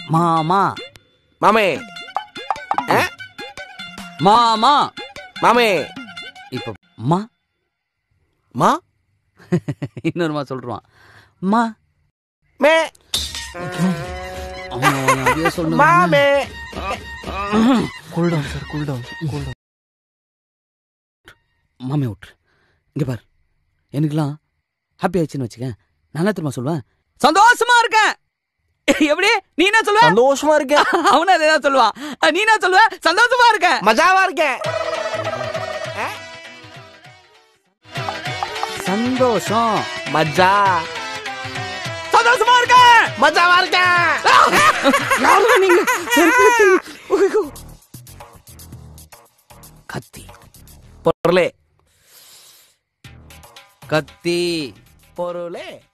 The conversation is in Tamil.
மாமா மாமே ஆ? மாமா மாமே இப்போ மா மா இன்னொருமா சொல்றான் மா மே அவன் அவன் அப்படியே சொல்லணும் மாமே cool down sir cool down cool down மாமே விட்ரு இங்க பாரு எனக்குலாம் ஹாப்பி ஆயிடுச்சுன்னு வச்சுக்க நான் என்ன தெரியுமா சொல்லுவேன் சந்தோஷமா இருக்கேன் எப்படி நீ என்ன சொல்லுவ சந்தோஷமா இருக்கேன் அவனும் அதே தான் சொல்லுவான் நீ என்ன சொல்லுவ சந்தோஷமா இருக்கேன் மஜாவா இருக்கேன் ஆ? சந்தோஷம் மஜா சந்தோஷமா இருக்கேன் மஜாவா இருக்கேன் யாருங்க நீங்க கத்தி பொருளே கத்தி பொருளே